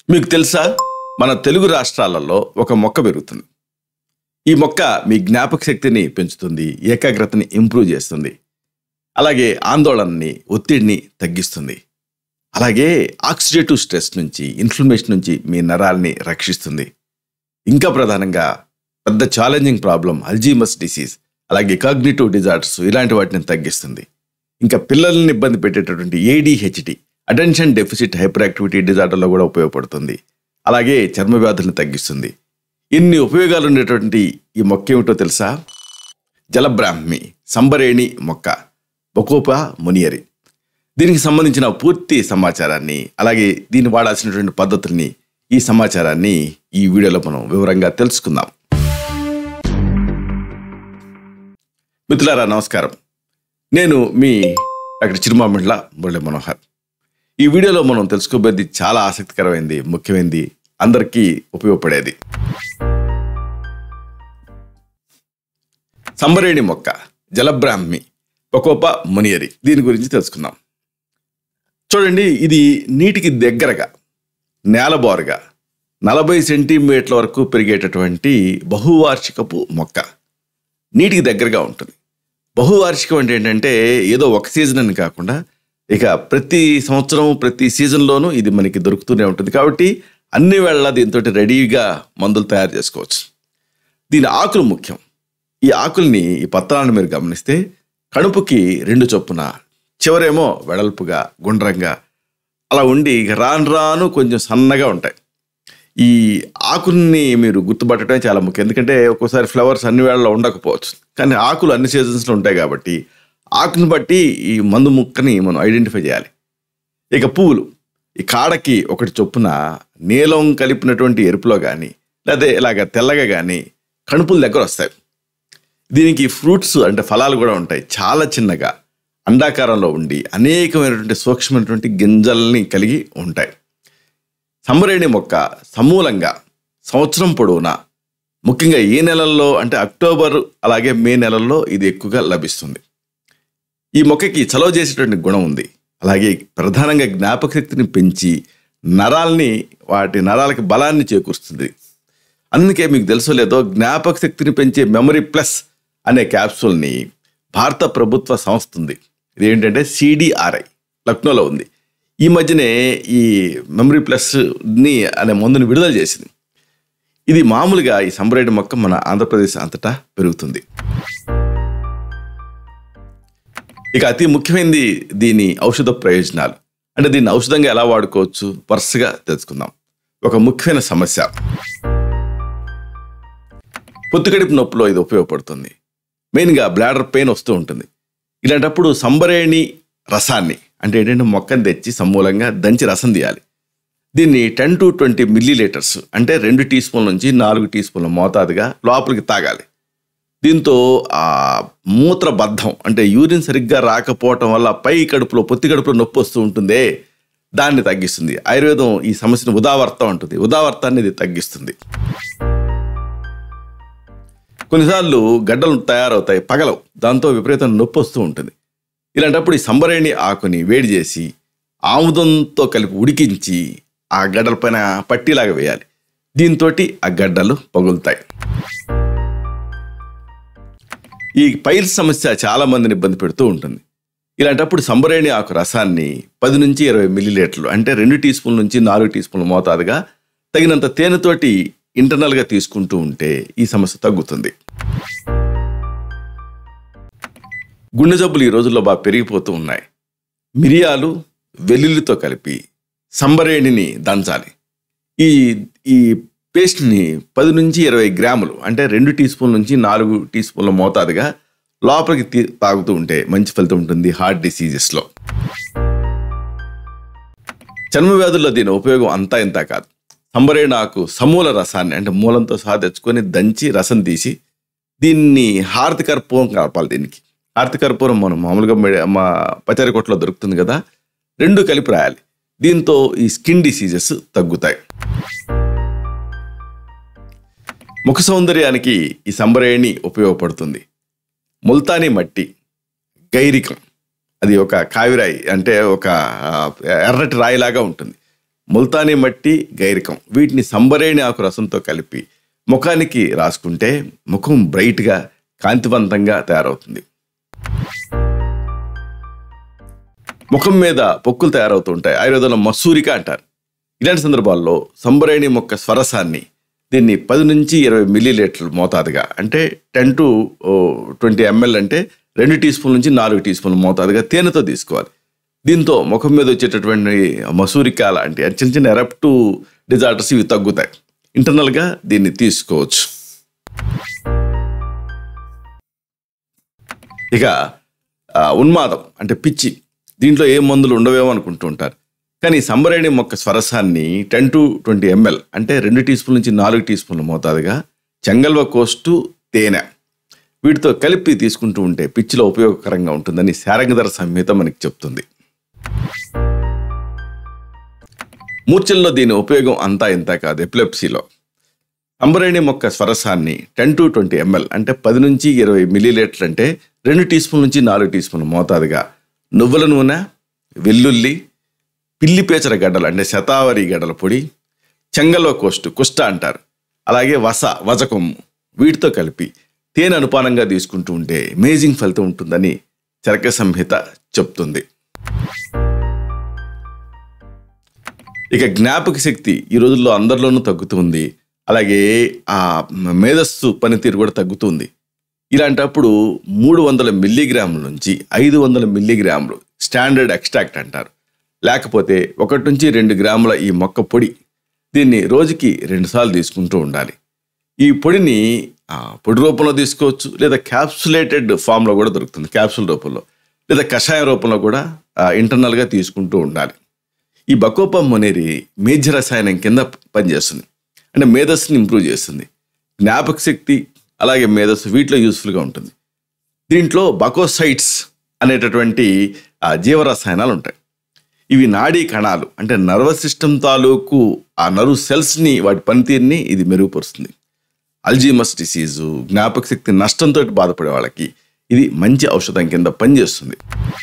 మీకు తెలుసా మన తెలుగు రాష్ట్రాలలో ఒక మొక్క పెరుగుతుంది ఈ మొక్క మీ జ్ఞాపక శక్తిని పెంచుతుంది ఏకాగ్రతని ఇంప్రూవ్ చేస్తుంది అలాగే ఆందోళనని ఒత్తిడిని తగ్గిస్తుంది అలాగే ఆక్సిడేటివ్ స్ట్రెస్ నుంచి ఇన్ఫ్లమేషన్ నుంచి మీ నరాల్ని రక్షిస్తుంది ఇంకా ప్రధానంగా పెద్ద ఛాలెంజింగ్ ప్రాబ్లం అల్జీమస్ డిసీజ్ అలాగే కాగ్నిటివ్ డిజార్డర్స్ ఇలాంటి వాటిని తగ్గిస్తుంది ఇంకా పిల్లల్ని ఇబ్బంది పెట్టేటటువంటి ADHD attention deficit hyperactivity డిజార్డర్లో కూడా ఉపయోగపడుతుంది అలాగే చర్మ వ్యాధులను తగ్గిస్తుంది ఇన్ని ఉపయోగాలు ఉండేటువంటి ఈ మొక్క ఏమిటో తెలుసా జలబ్రాహ్మి సంబరేణి మొక్క బకోపా మునియరి దీనికి సంబంధించిన పూర్తి సమాచారాన్ని అలాగే దీన్ని వాడాల్సినటువంటి పద్ధతుల్ని ఈ సమాచారాన్ని ఈ వీడియోలో మనం వివరంగా తెలుసుకుందాం మిత్రులారా నమస్కారం నేను మీ డాక్టర్ చిరుమామిళ్ళ మురళి మనోహర్ ఈ వీడియోలో మనం తెలుసుకోబోయేది చాలా ఆసక్తికరమైంది ముఖ్యమైనది అందరికీ ఉపయోగపడేది సంబరేణి మొక్క జలబ్రాహ్మి ఒకోప మునియరి దీని గురించి తెలుసుకుందాం చూడండి ఇది నీటికి దగ్గరగా నేలబోరుగా నలభై సెంటీమీటర్ల వరకు పెరిగేటటువంటి బహువార్షికపు మొక్క నీటికి దగ్గరగా ఉంటుంది బహువార్షికం అంటే ఏంటంటే ఏదో ఒక సీజన్ అని కాకుండా ఇక ప్రతి సంవత్సరం ప్రతి సీజన్లోనూ ఇది మనకి దొరుకుతూనే ఉంటుంది కాబట్టి అన్ని వేళ దీంతో రెడీగా మందులు తయారు చేసుకోవచ్చు దీని ఆకులు ముఖ్యం ఈ ఆకుల్ని ఈ పత్రాలను మీరు గమనిస్తే కణుపుకి రెండు చొప్పున చివరేమో వెడల్పుగా గుండ్రంగా అలా ఉండి ఇక రాను రాను కొంచెం సన్నగా ఉంటాయి ఈ ఆకుల్ని మీరు గుర్తుపట్టడం చాలా ముఖ్యం ఎందుకంటే ఒక్కోసారి ఫ్లవర్స్ అన్ని వేళల్లో ఉండకపోవచ్చు కానీ ఆకులు అన్ని సీజన్స్లో ఉంటాయి కాబట్టి ఆకుని బట్టి ఈ మందు ముక్కని మనం ఐడెంటిఫై చేయాలి ఇక పువ్వులు ఈ కాడకి ఒకటి చొప్పున నీలం కలిపినటువంటి ఎరుపులో కానీ లేదా ఇలాగ తెల్లగా కానీ కణుపుల దగ్గర వస్తాయి దీనికి ఫ్రూట్స్ అంటే ఫలాలు కూడా ఉంటాయి చాలా చిన్నగా అండాకారంలో ఉండి అనేకమైనటువంటి సూక్ష్మమైనటువంటి గింజల్ని కలిగి ఉంటాయి సంబరేణి మొక్క సమూలంగా సంవత్సరం పొడవునా ముఖ్యంగా ఏ నెలల్లో అంటే అక్టోబర్ అలాగే మే నెలల్లో ఇది ఎక్కువగా లభిస్తుంది ఈ మొక్కకి చలవ చేసేటువంటి గుణం ఉంది అలాగే ప్రధానంగా జ్ఞాపక శక్తిని పెంచి నరాల్ని వాటి నరాలకి బలాన్ని చేకూరుస్తుంది అందుకే మీకు తెలుసో లేదో జ్ఞాపక శక్తిని పెంచే మెమరీ ప్లస్ అనే క్యాప్సూల్ని భారత ప్రభుత్వ సంస్థ ఉంది ఇది ఏంటంటే సిడిఆర్ఐ లక్నోలో ఉంది ఈ మధ్యనే ఈ మెమరీ ప్లస్ని అనే మందుని విడుదల చేసింది ఇది మామూలుగా ఈ సంబరేటి మొక్క మన ఆంధ్రప్రదేశ్ అంతటా పెరుగుతుంది ఇక అతి ముఖ్యమైనది దీని ఔషధ ప్రయోజనాలు అంటే దీన్ని ఔషధంగా ఎలా వాడుకోవచ్చు వరుసగా తెలుసుకుందాం ఒక ముఖ్యమైన సమస్య పొత్తుకడుపు నొప్పిలో ఇది ఉపయోగపడుతుంది మెయిన్గా బ్లాడర్ పెయిన్ వస్తూ ఉంటుంది ఇలాంటప్పుడు సంబరేణి రసాన్ని అంటే ఏంటంటే మొక్కను తెచ్చి సమూలంగా దంచి రసం తీయాలి దీన్ని ten to twenty millilitres అంటే రెండు టీ స్పూన్ల నుంచి నాలుగు టీ స్పూన్ల మోతాదుగా లోపలికి తాగాలి దీంతో ఆ మూత్రబద్ధం అంటే యూరిన్ సరిగ్గా రాకపోవటం వల్ల పై కడుపులో పొత్తి కడుపులో నొప్పి వస్తూ ఉంటుందే దాన్ని తగ్గిస్తుంది ఆయుర్వేదం ఈ సమస్యను ఉదావర్తం ఉంటుంది ఉదావర్తాన్ని ఇది తగ్గిస్తుంది కొన్నిసార్లు గడ్డలు తయారవుతాయి పగలవు దాంతో విపరీతం నొప్పి వస్తూ ఉంటుంది ఇలాంటప్పుడు ఈ సంబరేణి ఆకుని వేడి చేసి ఆముదంతో కలిపి ఉడికించి ఆ గడ్డల పైన పట్టీలాగా వేయాలి దీంతో ఆ గడ్డలు పగులుతాయి ఈ పైల్స్ సమస్య చాలా మందిని ఇబ్బంది పెడుతూ ఉంటుంది ఇలాంటప్పుడు సంబరేణి ఆకు రసాన్ని పది నుంచి ఇరవై మిల్లీలీటర్లు అంటే రెండు టీ స్పూన్ల నుంచి నాలుగు టీ స్పూన్ల మోతాదుగా తగినంత తేనెతోటి ఇంటర్నల్గా తీసుకుంటూ ఉంటే ఈ సమస్య తగ్గుతుంది గుండె జబ్బులు ఈ రోజుల్లో బాగా పెరిగిపోతూ ఉన్నాయి మిరియాలు వెల్లుల్లితో కలిపి సంబరేణిని దంచాలి ఈ ఈ పేస్ట్ని పది నుంచి ఇరవై గ్రాములు అంటే రెండు టీ స్పూన్ల నుంచి నాలుగు టీ స్పూన్ల మోతాదుగా లోపలికి తీ తాగుతూ ఉంటే మంచి ఫలితం ఉంటుంది హార్ట్ డిసీజెస్లో చర్మ వ్యాధుల్లో దీని ఉపయోగం అంతా ఇంత కాదు సంబరేణాకు సమూల రసాన్ని అంటే మూలంతో సహా తెచ్చుకొని దంచి రసం తీసి దీన్ని హారతి కర్పూరం కలపాలి దీనికి హారతి కర్పూరం మనం మామూలుగా మెడ- మా పచారి కొట్లో దొరుకుతుంది కదా రెండు కలిపి రాయాలి దీంతో ఈ స్కిన్ డిసీజెస్ తగ్గుతాయి ముఖ సౌందర్యానికి ఈ సంబరేణి ఉపయోగపడుతుంది ముల్తానీ మట్టి గైరికం అది ఒక కావిరాయి అంటే ఒక ఆ, ఎర్రటి రాయిలాగా ఉంటుంది ముల్తానీ మట్టి గైరికం వీటిని సంబరేణి ఆకు రసంతో కలిపి ముఖానికి రాసుకుంటే ముఖం బ్రైట్గా కాంతివంతంగా తయారవుతుంది ముఖం మీద పొక్కులు తయారవుతూ ఉంటాయి ఆయుర్వేదంలో మసూరిక అంటారు ఇలాంటి సందర్భాల్లో సంబరేణి మొక్క స్వరసాన్ని దీన్ని పది నుంచి ఇరవై మిల్లీ లీటర్లు మోతాదుగా అంటే టెన్ టు ట్వంటీ ఎంఎల్ అంటే రెండు టీ స్పూన్ నుంచి నాలుగు టీ స్పూన్ల మోతాదుగా తేనెతో తీసుకోవాలి దీంతో ముఖం మీద వచ్చేటటువంటి మసూరిక లాంటి చిన్న చిన్న ఎరప్టు డిజార్డర్స్ ఇవి తగ్గుతాయి ఇంటర్నల్గా దీన్ని తీసుకోవచ్చు ఇక ఆ, ఉన్మాదం అంటే పిచ్చి దీంట్లో ఏ మందులు ఉండవేమో అనుకుంటూ ఉంటారు కానీ సంబరేణి మొక్క స్వరసాన్ని టెన్ టు ట్వంటీ ఎంఎల్ అంటే రెండు టీ స్పూన్ నుంచి నాలుగు టీ స్పూన్ల మోతాదుగా చెంగల్వ కోస్టు తేనె వీటితో కలిపి తీసుకుంటూ ఉంటే పిచ్చిలో ఉపయోగకరంగా ఉంటుందని శారంగధర సంహిత మనకి చెప్తుంది మూర్ఛల్లో దీని ఉపయోగం అంతా ఇంత కాదు ఎపిలెప్సీలో అంబరేణి మొక్క స్వరసాన్ని టెన్ టు ట్వంటీ ఎంఎల్ అంటే పది నుంచి ఇరవై మిల్లీలీటర్లు అంటే రెండు టీ స్పూన్ నుంచి నాలుగు టీ స్పూన్ల మోతాదుగా నువ్వుల నూనె వెల్లుల్లి పిల్లి పేచర గడ్డలు అంటే శతావరి గడ్డల పొడి చెంగల్లో కోస్టు కుష్ట అంటారు అలాగే వస వజకొమ్ము వీటితో కలిపి తేనె అనుపానంగా తీసుకుంటూ ఉంటే అమేజింగ్ ఫలితం ఉంటుందని చరక సంహిత చెప్తుంది ఇక జ్ఞాపక శక్తి ఈ రోజుల్లో అందరిలోనూ తగ్గుతుంది అలాగే ఆ మేధస్సు పనితీరు కూడా తగ్గుతుంది ఇలాంటప్పుడు మూడు వందల మిల్లీగ్రాముల నుంచి ఐదు వందల మిల్లీగ్రాములు స్టాండర్డ్ ఎక్స్ట్రాక్ట్ అంటారు లేకపోతే ఒకటి నుంచి రెండు గ్రాముల ఈ మొక్క పొడి దీన్ని రోజుకి రెండుసార్లు తీసుకుంటూ ఉండాలి ఈ పొడిని ఆ, పొడి రూపంలో తీసుకోవచ్చు లేదా క్యాప్సులేటెడ్ ఫామ్లో కూడా దొరుకుతుంది క్యాప్సుల్ రూపంలో లేదా కషాయం రూపంలో కూడా ఆ, ఇంటర్నల్గా తీసుకుంటూ ఉండాలి ఈ బకోపం అనేది మేజర్ రసాయనం కింద పనిచేస్తుంది అంటే మేధస్సుని ఇంప్రూవ్ చేస్తుంది జ్ఞాపక శక్తి అలాగే మేధస్సు వీటిలో యూస్ఫుల్గా ఉంటుంది దీంట్లో బకోసైట్స్ అనేటటువంటి ఆ జీవరసాయనాలు ఉంటాయి ఇవి నాడీ కణాలు అంటే నర్వస్ సిస్టమ్ తాలూకు ఆ నర్వ్ సెల్స్ని వాటి పనితీరుని ఇది మెరుగుపరుస్తుంది అల్జీమస్ డిసీజు జ్ఞాపక శక్తి నష్టంతో బాధపడే వాళ్ళకి ఇది మంచి ఔషధం కింద పనిచేస్తుంది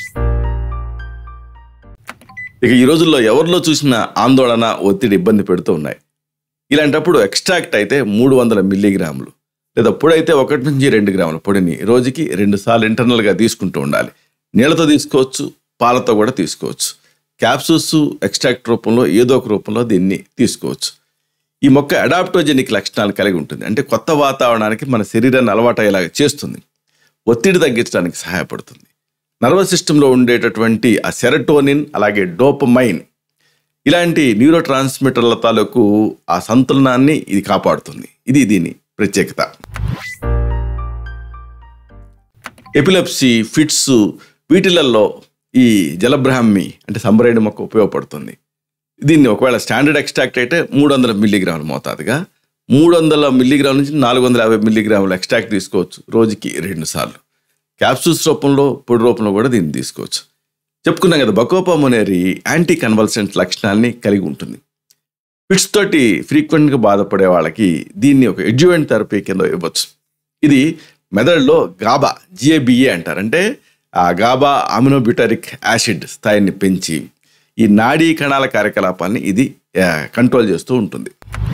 ఇక ఈ రోజుల్లో ఎవరిలో చూసిన ఆందోళన ఒత్తిడి ఇబ్బంది పెడుతూ ఉన్నాయి ఇలాంటప్పుడు ఎక్స్ట్రాక్ట్ అయితే మూడు వందల మిల్లీగ్రాములు లేదా పొడైతే ఒకటి నుంచి రెండు గ్రాముల పొడిని రోజుకి రెండు సార్లు ఇంటర్నల్గా తీసుకుంటూ ఉండాలి నీళ్ళతో తీసుకోవచ్చు పాలతో కూడా తీసుకోవచ్చు క్యాప్సూల్స్ ఎక్స్ట్రాక్ట్ రూపంలో ఏదో ఒక రూపంలో దీన్ని తీసుకోవచ్చు ఈ మొక్క అడాప్టోజెనిక్ లక్షణాలు కలిగి ఉంటుంది అంటే కొత్త వాతావరణానికి మన శరీరాన్ని అలవాటయ్యేలాగా చేస్తుంది ఒత్తిడి తగ్గించడానికి సహాయపడుతుంది నర్వస్ సిస్టంలో ఉండేటటువంటి ఆ సెరటోనిన్ అలాగే డోపమైన్ ఇలాంటి న్యూరో ట్రాన్స్మిటర్ల తాలూకు ఆ సంతులనాన్ని ఇది కాపాడుతుంది ఇది దీని ప్రత్యేకత ఎపిలెప్సీ ఫిట్స్ వీటిలలో ఈ జలబ్రాహ్మి అంటే సంబరేణి మొక్క ఉపయోగపడుతుంది దీన్ని ఒకవేళ స్టాండర్డ్ ఎక్స్ట్రాక్ట్ అయితే మూడు వందల మిల్లీగ్రాముల మోతాదుగా మూడు వందల మిల్లీగ్రాముల నుంచి నాలుగు వందల యాభై మిల్లీగ్రాముల ఎక్స్ట్రాక్ట్ తీసుకోవచ్చు రోజుకి రెండు సార్లు క్యాప్సూల్స్ రూపంలో పొడి రూపంలో కూడా దీన్ని తీసుకోవచ్చు చెప్పుకున్నాం కదా బకోపం అనేది యాంటీ కన్వల్సెంట్ లక్షణాన్ని కలిగి ఉంటుంది ఫిట్స్ తోటి ఫ్రీక్వెంట్గా బాధపడే వాళ్ళకి దీన్ని ఒక ఎడ్యువెంట్ థెరపీ కింద ఇవ్వచ్చు ఇది మెదడులో గాబా జిఏబిఏ అంటారు అంటే ఆ గాబా అమినోబ్యూటరిక్ యాసిడ్ స్థాయిని పెంచి ఈ నాడీ కణాల కార్యకలాపాన్ని ఇది ఆ, కంట్రోల్ చేస్తూ ఉంటుంది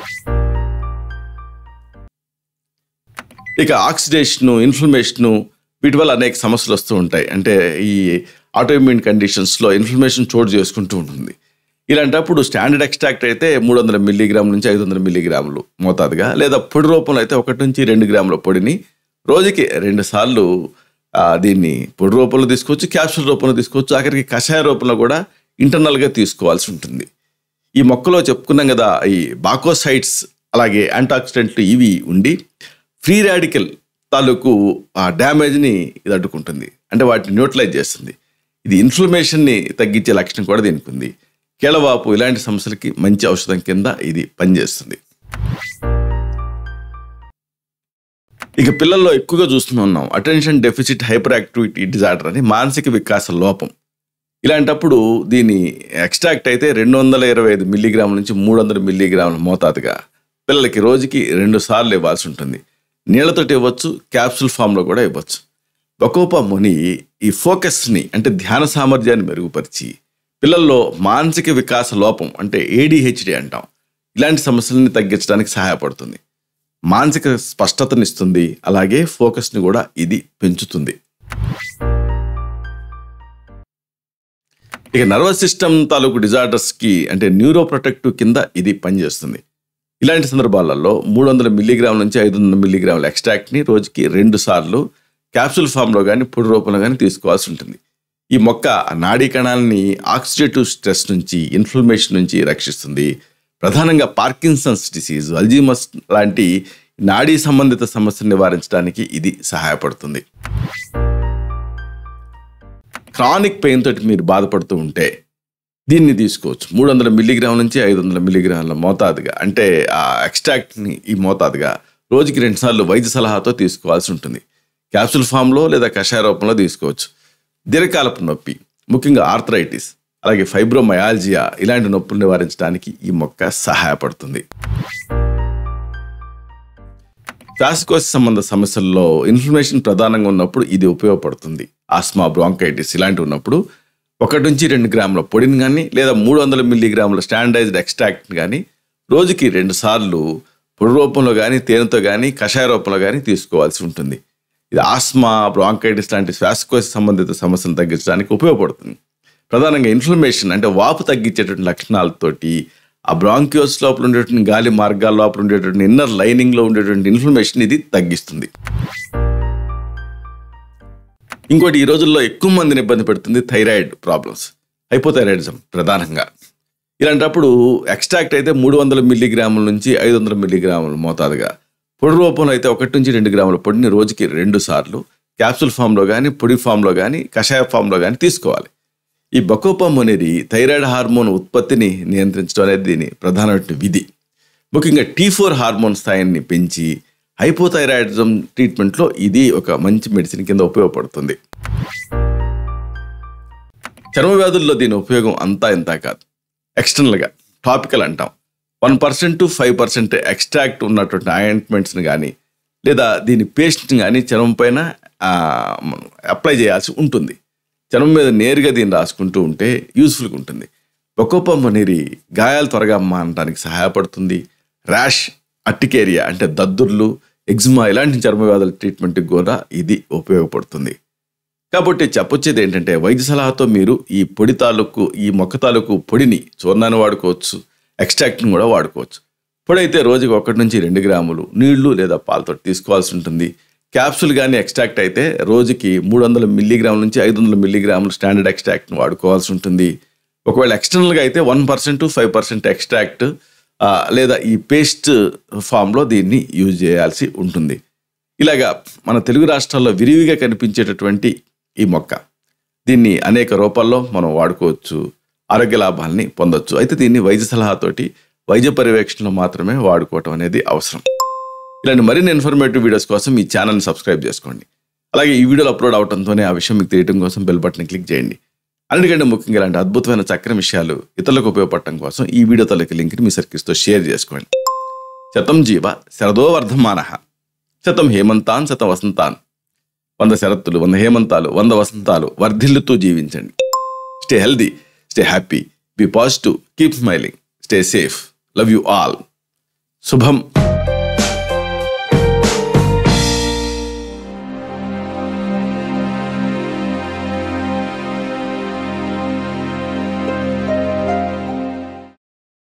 ఇక ఆక్సిడేషను ఇన్ఫ్లమేషను వీటి వల్ల అనేక సమస్యలు వస్తూ ఉంటాయి అంటే ఈ ఆటోఇమ్యూన్ కండిషన్స్లో ఇన్ఫ్లమేషన్ చోటు చేసుకుంటూ ఉంటుంది ఇలాంటప్పుడు స్టాండర్డ్ ఎక్స్ట్రాక్ట్ అయితే మూడు వందల మిల్లీగ్రాముల నుంచి ఐదు వందల మిల్లీగ్రాములు మోతాదుగా లేదా పొడి రూపంలో అయితే ఒకటి నుంచి రెండు గ్రాముల పొడిని రోజుకి రెండు సార్లు ఆ, దీన్ని పొడి రూపంలో తీసుకోవచ్చు క్యాప్సూల్ రూపంలో తీసుకోవచ్చు ఆఖరికి కషాయ రూపంలో కూడా ఇంటర్నల్గా తీసుకోవాల్సి ఉంటుంది ఈ మొక్కలో చెప్పుకున్నాం కదా ఈ బాకోసైట్స్ అలాగే యాంటాక్సిడెంట్లు ఇవి ఉండి ఫ్రీ రాడికల్ తాలూకు ఆ డ్యామేజ్ని ఇది అడ్డుకుంటుంది అంటే వాటిని న్యూట్రలైజ్ చేస్తుంది ఇది ఇన్ఫ్లమేషన్ని తగ్గించే లక్షణం కూడా దీనికి ఉంది కీళ్ళవాపు ఇలాంటి సమస్యలకి మంచి ఔషధం కింద ఇది పనిచేస్తుంది ఇక పిల్లల్లో ఎక్కువగా చూస్తూనే ఉన్నాం attention deficit hyperactivity disorder అని మానసిక వికాస లోపం ఇలాంటప్పుడు దీని ఎక్స్ట్రాక్ట్ అయితే రెండు వందల ఇరవై ఐదు మిల్లీగ్రాముల నుంచి మూడు వందల మిల్లీగ్రాముల మోతాదుగా పిల్లలకి రోజుకి రెండు సార్లు ఇవ్వాల్సి ఉంటుంది నీళ్లతోటి ఇవ్వచ్చు క్యాప్సూల్ ఫామ్లో కూడా ఇవ్వచ్చు బకోపా ముని ఈ ఫోకస్ని అంటే ధ్యాన సామర్థ్యాన్ని మెరుగుపరిచి పిల్లల్లో మానసిక వికాస లోపం అంటే ఏడిహెచ్డి అంటాం ఇలాంటి సమస్యలని తగ్గించడానికి సహాయపడుతుంది మానసిక స్పష్టతనిస్తుంది అలాగే ఫోకస్ని కూడా ఇది పెంచుతుంది ఇక నర్వస్ సిస్టమ్ తాలూకు డిజార్డర్స్కి అంటే న్యూరో ప్రొటెక్టివ్ కింద ఇది పనిచేస్తుంది ఇలాంటి సందర్భాలలో మూడు వందల మిల్లీగ్రాముల నుంచి ఐదు వందల మిల్లీగ్రాముల ఎక్స్ట్రాక్ట్ని రోజుకి రెండు సార్లు క్యాప్సూల్ ఫామ్లో కానీ పొడి రూపంలో కానీ తీసుకోవాల్సి ఉంటుంది ఈ మొక్క నాడీ కణాలని ఆక్సిడేటివ్ స్ట్రెస్ నుంచి ఇన్ఫ్లమేషన్ నుంచి రక్షిస్తుంది ప్రధానంగా పార్కిన్సన్స్ డిసీజ్ అల్జీమస్ లాంటి నాడీ సంబంధిత సమస్యలు నివారించడానికి ఇది సహాయపడుతుంది క్రానిక్ పెయిన్ తోటి మీరు బాధపడుతూ ఉంటే దీన్ని తీసుకోవచ్చు మూడు వందల మిల్లీగ్రాముల నుంచి ఐదు వందల మిల్లీగ్రాముల మోతాదుగా అంటే ఆ ఎక్స్ట్రాక్ట్ని ఈ మోతాదుగా రోజుకి రెండుసార్లు వైద్య సలహాతో తీసుకోవాల్సి ఉంటుంది క్యాప్సూల్ ఫామ్లో లేదా కషాయ రూపంలో తీసుకోవచ్చు దీర్ఘకాలపు నొప్పి ముఖ్యంగా ఆర్థరైటిస్ అలాగే ఫైబ్రోమయాల్జియా ఇలాంటి నొప్పులు నివారించడానికి ఈ మొక్క సహాయపడుతుంది శ్వాసకోశ సంబంధ సమస్యల్లో ఇన్ఫ్లమేషన్ ప్రధానంగా ఉన్నప్పుడు ఇది ఉపయోగపడుతుంది ఆస్మా బ్రాంకైటిస్ ఇలాంటి ఉన్నప్పుడు ఒకటి నుంచి రెండు గ్రాముల పొడిని కానీ లేదా మూడు వందల మిల్లీగ్రాముల స్టాండర్డైజ్డ్ ఎక్స్ట్రాక్ట్ కానీ రోజుకి రెండు సార్లు పొడి రూపంలో కానీ తేనెతో కానీ కషాయ రూపంలో కానీ తీసుకోవాల్సి ఉంటుంది ఇది ఆస్మా బ్రాంకైటిస్ లాంటి శ్వాసకోశ సంబంధిత సమస్యలు తగ్గించడానికి ఉపయోగపడుతుంది ప్రధానంగా ఇన్ఫ్లమేషన్ అంటే వాపు తగ్గించేటువంటి లక్షణాలతోటి ఆ బ్రాంక్యోస్ లోపల ఉండేటువంటి గాలి మార్గాల లోపల ఉండేటువంటి ఇన్నర్ లైనింగ్లో ఉండేటువంటి ఇన్ఫ్లమేషన్ ఇది తగ్గిస్తుంది ఇంకోటి ఈ రోజుల్లో ఎక్కువ మందిని ఇబ్బంది పెడుతుంది థైరాయిడ్ ప్రాబ్లమ్స్ హైపోథైరాయిడిజం ప్రధానంగా ఇలాంటప్పుడు ఎక్స్ట్రాక్ట్ అయితే మూడు వందల మిల్లీగ్రాముల నుంచి ఐదు వందల మిల్లీగ్రాముల మోతాదుగా పొడి రూపంలో అయితే ఒకటి నుంచి రెండు గ్రాముల పొడిని రోజుకి రెండు సార్లు క్యాప్సూల్ ఫామ్లో కానీ పొడి ఫామ్లో కానీ కషాయ ఫామ్లో కానీ తీసుకోవాలి ఈ బకోపమ్ అనేది థైరాయిడ్ హార్మోన్ ఉత్పత్తిని నియంత్రించడం అనేది దీని ప్రధానమైన విధి ముఖ్యంగా టీ ఫోర్ హార్మోన్ స్థాయిని పెంచి హైపోథైరాయిడిజం ట్రీట్మెంట్లో ఇది ఒక మంచి మెడిసిన్ కింద ఉపయోగపడుతుంది చర్మ వ్యాధుల్లో దీని ఉపయోగం అంతా ఇంత కాదు ఎక్స్టర్నల్గా టాపికల్ అంటాం one percent to five percent extract ఉన్నటువంటి ఆయింట్మెంట్స్ని కానీ లేదా దీని పేస్ట్ని కానీ చర్మం పైన అప్లై చేయాల్సి ఉంటుంది చర్మం మీద నేరుగా దీన్ని రాసుకుంటూ ఉంటే యూస్ఫుల్గా ఉంటుంది బొకోపమ్ అనేది గాయాలు త్వరగా మానడానికి సహాయపడుతుంది ర్యాష్ అట్టికేరియా అంటే దద్దుర్లు ఎగ్జిమా ఇలాంటి చర్మ వ్యాధుల ట్రీట్మెంట్కి కూడా ఇది ఉపయోగపడుతుంది కాబట్టి చెప్పొచ్చేది ఏంటంటే వైద్య సలహాతో మీరు ఈ పొడి తాలూకు ఈ మొక్క తాలూకు పొడిని చూర్ణాన్ని వాడుకోవచ్చు ఎక్స్ట్రాక్ట్ని కూడా వాడుకోవచ్చు పొడి అయితే రోజుకి ఒకటి నుంచి రెండు గ్రాములు నీళ్లు లేదా పాలతో తీసుకోవాల్సి ఉంటుంది క్యాప్సూల్ కానీ ఎక్స్ట్రాక్ట్ అయితే రోజుకి మూడు వందల మిల్లీగ్రాముల నుంచి ఐదు వందల మిల్లీగ్రాములు స్టాండర్డ్ ఎక్స్ట్రాక్ట్ని వాడుకోవాల్సి ఉంటుంది ఒకవేళ ఎక్స్టర్నల్గా అయితే one percent to five percent extract లేదా ఈ పేస్ట్ ఫామ్లో దీన్ని యూజ్ చేయాల్సి ఉంటుంది ఇలాగా మన తెలుగు రాష్ట్రాల్లో విరివిగా కనిపించేటటువంటి ఈ మొక్క దీన్ని అనేక రూపాల్లో మనం వాడుకోవచ్చు ఆరోగ్య లాభాలని పొందొచ్చు అయితే దీన్ని వైద్య సలహాతోటి వైద్య పర్యవేక్షణలో మాత్రమే వాడుకోవటం అనేది అవసరం ఇలాంటి మరిన్ని ఇన్ఫర్మేటివ్ వీడియోస్ కోసం ఈ ఛానల్ని సబ్స్క్రైబ్ చేసుకోండి అలాగే ఈ వీడియోలు అప్లోడ్ అవడంతోనే ఆ విషయం మీకు తెలియడం కోసం బెల్ బటన్ క్లిక్ చేయండి అన్నిటికంటే ముఖ్యంగా ఇలాంటి అద్భుతమైన చక్రం విషయాలు ఇతరులకు ఉపయోగపడటం కోసం ఈ వీడియో తలకి లింక్ని మీ సర్కిల్స్తో షేర్ చేసుకోండి శతం జీవ శరదో వర్ధమాన శతం హేమంతాన్ శతం వసంతాన్ వంద శరత్తులు వంద హేమంతాలు వంద వసంతాలు వర్ధిల్లుతూ జీవించండి stay healthy stay happy be positive keep smiling stay safe love you all శుభం